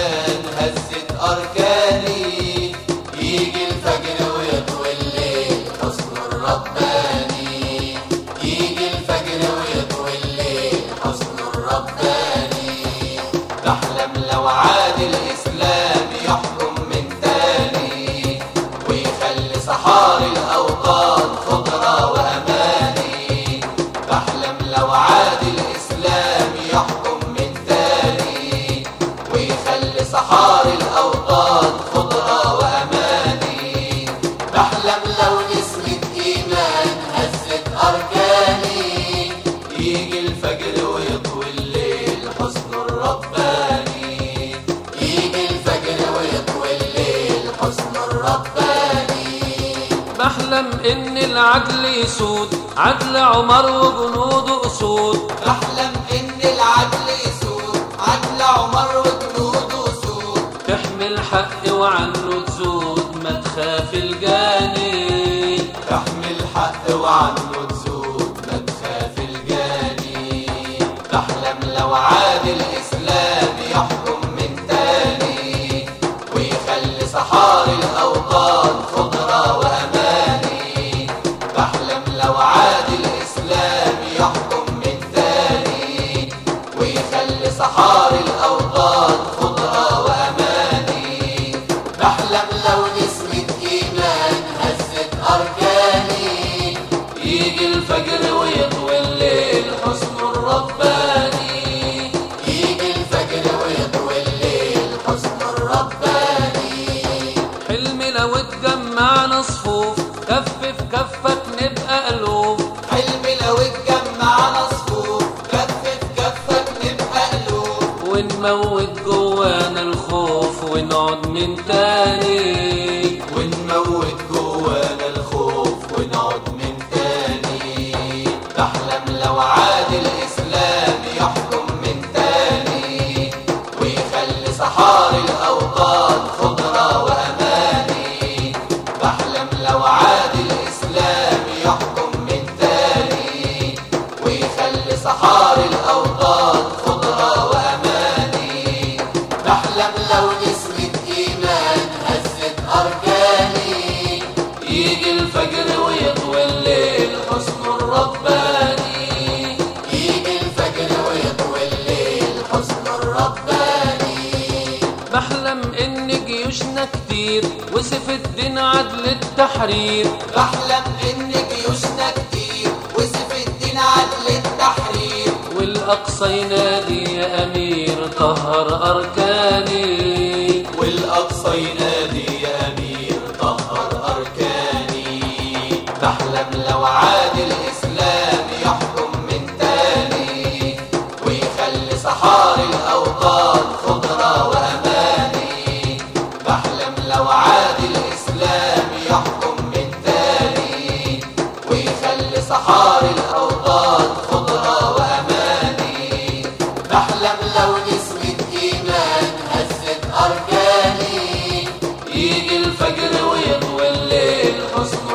إيمان هزت أركاني يجي الفجر ويطوي الليل حسن الرباني يجي الفجر ويطوي الليل حسن الرباني بحلم لو عاد الإسلام يحكم من تاني ويخلي صحاري الأوطان خضرة وأماني بحلم لو عاد الإسلام يحكم من تاني ويخلي صحاري الأوطان خضرة وأماني بحلم لو نسمة إيمان هزت أركاني يجي الفجر ويطوي الليل حسن الرباني يجي الفجر ويطوي الليل حسن الرباني بحلم ان العدل يسود عدل عمر وجنوده اسود بحلم إن العدل يسود عدل عمر وجنوده سود تحمي الحق وعنه تزود ما تخاف الجاني تحمي الحق وعنه تزود ما تخاف الجاني بحلم لو عاد الإسلام يحكم من تاني ويخلي صحاري الأوطان خضرة وأماني بحلم لو عاد الإسلام يحكم من تاني ويخلي صحاري الأوطان خضرة وأماني بحلم لو نسمة إيمان هزت أركاني يجي الفجر ويطوي الليل حسن الرباني يجي الفجر ويطوي الليل حسن الرباني حلمي لو اتجمعنا صفوف كف في كفك نبقى ألوف حلمي لو اتجمعنا صفوف كف في كفك نبقى قلوب ونموت جوانا الخوف ونقعد من تاني ونموت جوانا الخوف ونقعد من تاني بحلم لو عاد الإسلام يحكم من تاني ويخلي صحاري الأوطان خضرة وأماني بحلم لو عاد الإسلام يحكم من تاني ويخلي صحاري الأوطان خضرة وأماني بحلم لو نسمة إيمان هزت أركاني يجي الفجر ويطوي الليل حسن الرباني يجي الفجر ويطوي الليل حسن الرباني بحلم ان جيوشنا كتير وسف الدين عدل التحرير بحلم إن جيوشنا كتير وسف الدين عدل التحرير والأقصى ينادي يا أمير طهر أركاني والأقصى ينادي يا أمير طهر أركاني بحلم لو عاد الإسلام يحكم من تاني ويخلي صحاري الأوطان خضرة وأماني بحلم لو عاد الإسلام يحكم من تاني ويخلي صحاري الأوطان خضرة وأماني بحلم لو نسمة إيمان هزت أركاني يجي الفجر ويطوي الليل حسن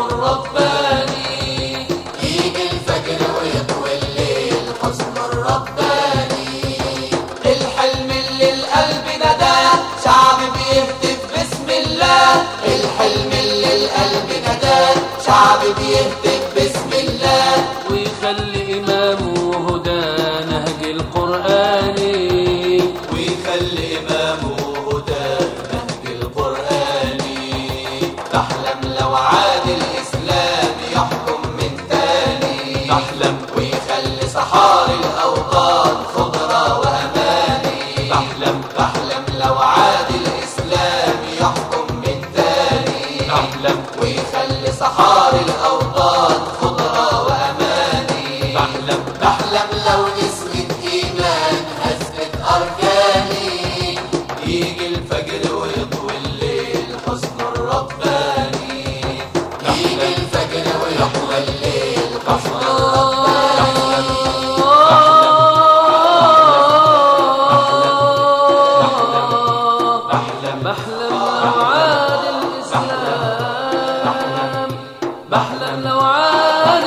الرباني يجي الفجر ويطوي الليل حسن الرباني الحلم اللي القلب نداه شعب بيهتف بسم الله الحلم اللي القلب نداه شعب بيهتف بسم الله ويخلي إمامه هدى نهج القرآني ويخلي إمامه هدى نهج القرآني بحلم لو عاد الإسلام يحكم من تاني بحلم ويخلي صحاري الأوطان خضرة وأماني بحلم بحلم لو عاد الإسلام يحكم من تاني بحلم ويخلي صحاري الأوطان خضرة وأماني بحلم بحلم لو نسمة إيمان هزت أركاني يجي الفجر ويطوي الليل حسن الرباني يجي الفجر ويطوي الليل حسن بحلم بحلم لو عاد الإسلام بحلم لو عاد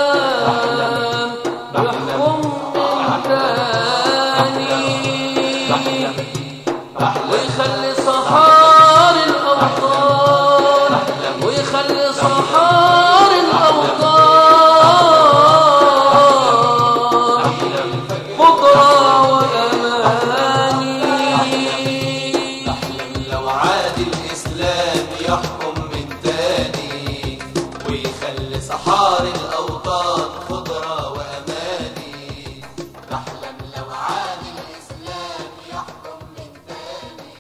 الإسلام يحكم من تاني ويخلي